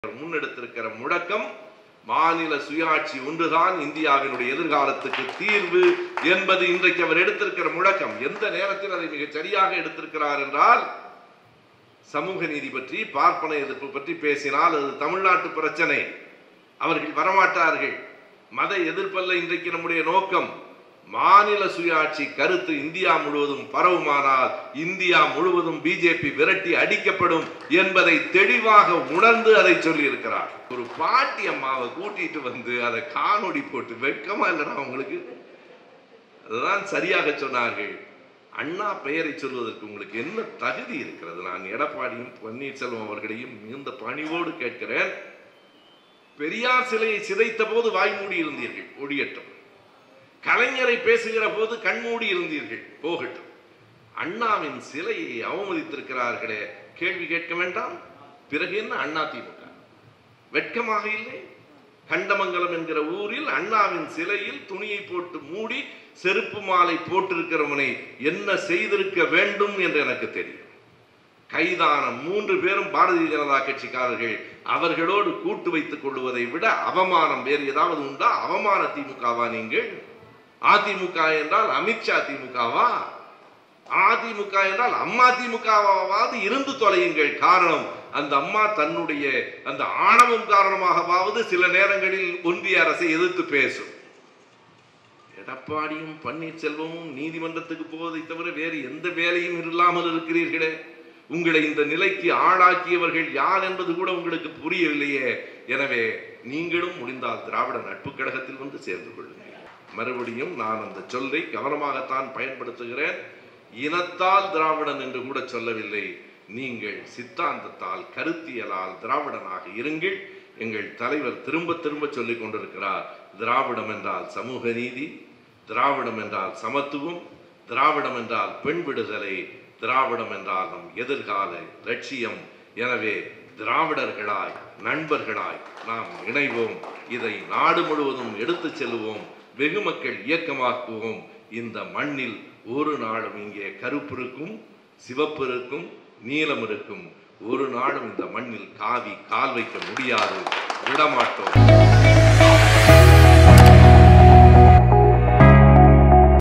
முன்னெடுத்திருக்கிற முழக்கம் மாநில சுயாட்சி ஒன்றுதான் இந்தியாவினுடைய எதிர்காலத்துக்கு தீர்வு என்பது இன்றைக்கு அவர் எடுத்திருக்கிற முழக்கம் எந்த நேரத்தில் அதை மிகச் சரியாக எடுத்திருக்கிறார் என்றால் சமூக நீதி பற்றி பார்ப்பன எதிர்ப்பு பற்றி பேசினால் அது தமிழ்நாட்டு பிரச்சனை அவர்கள் வரமாட்டார்கள் மத எதிர்ப்பல்ல இன்றைக்கு நம்முடைய நோக்கம் மாநில சுயாட்சி கருத்து இந்தியா முழுவதும் பரவுமானால் இந்தியா முழுவதும் பிஜேபி விரட்டி அடிக்கப்படும் என்பதை தெளிவாக உணர்ந்து அதை சொல்லி இருக்கிறார் ஒரு பாட்டி அம்மாவை கூட்டிட்டு வந்து அதை காணொடி போட்டு வெட்கமா இல்லைடா உங்களுக்கு அதுதான் சரியாக சொன்னார்கள் அண்ணா பெயரை சொல்வதற்கு உங்களுக்கு என்ன தகுதி இருக்கிறது நான் எடப்பாடியும் பன்னீர்செல்வம் அவர்களையும் மிகுந்த பணிவோடு கேட்கிறேன் பெரியார் சிலையை சிதைத்த போது வாய்மூடி இருந்தீர்கள் ஒழியட்டும் கலைஞரை பேசுகிற போது கண்மூடி இருந்தீர்கள் போகட்டும் அண்ணாவின் சிலையை அவமதித்திருக்கிறார்களே கேள்வி கேட்க வேண்டாம் பிறகு என்ன அண்ணா திமுக வெட்கமாக இல்லை கண்டமங்கலம் என்கிற ஊரில் அண்ணாவின் சிலையில் துணியை போட்டு மூடி செருப்பு மாலை போட்டிருக்கிறவனை என்ன செய்திருக்க வேண்டும் என்று எனக்கு தெரியும் கைதான மூன்று பேரும் பாரதிய ஜனதா கட்சிக்காரர்கள் அவர்களோடு கூட்டு வைத்துக் கொள்வதை விட அவமானம் வேறு ஏதாவது உண்டா அவமான திமுகவா நீங்கள் அதிமுக என்றால் அமித்ஷா திமுகவா அதிமுக என்றால் அம்மா திமுகவாவது இருந்து தொலையுங்கள் காரணம் அந்த அம்மா தன்னுடைய அந்த ஆணவம் காரணமாகவாவது சில நேரங்களில் ஒன்றிய அரசை எதிர்த்து பேசும் எடப்பாடியும் பன்னீர்செல்வமும் நீதிமன்றத்துக்கு போவதை தவிர வேறு எந்த வேலையும் இல்லாமல் இருக்கிறீர்களே உங்களை இந்த நிலைக்கு ஆளாக்கியவர்கள் யார் என்பது கூட உங்களுக்கு புரியவில்லையே எனவே நீங்களும் முடிந்தால் திராவிட நட்பு கழகத்தில் வந்து சேர்ந்து கொள்ளுங்கள் மறுபடியும் நான் அந்த சொல்லை கவனமாகத்தான் பயன்படுத்துகிறேன் இனத்தால் திராவிடன் என்று கூட சொல்லவில்லை நீங்கள் சித்தாந்தத்தால் கருத்தியலால் திராவிடனாக இருங்கள் எங்கள் தலைவர் திரும்ப திரும்ப சொல்லிக் கொண்டிருக்கிறார் திராவிடம் என்றால் சமூக நீதி திராவிடம் என்றால் சமத்துவம் திராவிடம் என்றால் பெண் விடுதலை திராவிடம் என்றால் நம் எதிர்கால லட்சியம் எனவே திராவிடர்களாய் நண்பர்களாய் நாம் இணைவோம் இதை நாடு முழுவதும் எடுத்துச் செல்வோம் வெகு மக்கள் இயக்கமாக்குவோம் இந்த மண்ணில் ஒரு நாளும் இங்கே கருப்பு இருக்கும் சிவப்பு இருக்கும் நீலம் இருக்கும் ஒரு நாளும் இந்த மண்ணில் காவி கால் வைக்க முடியாது விடமாட்டோம்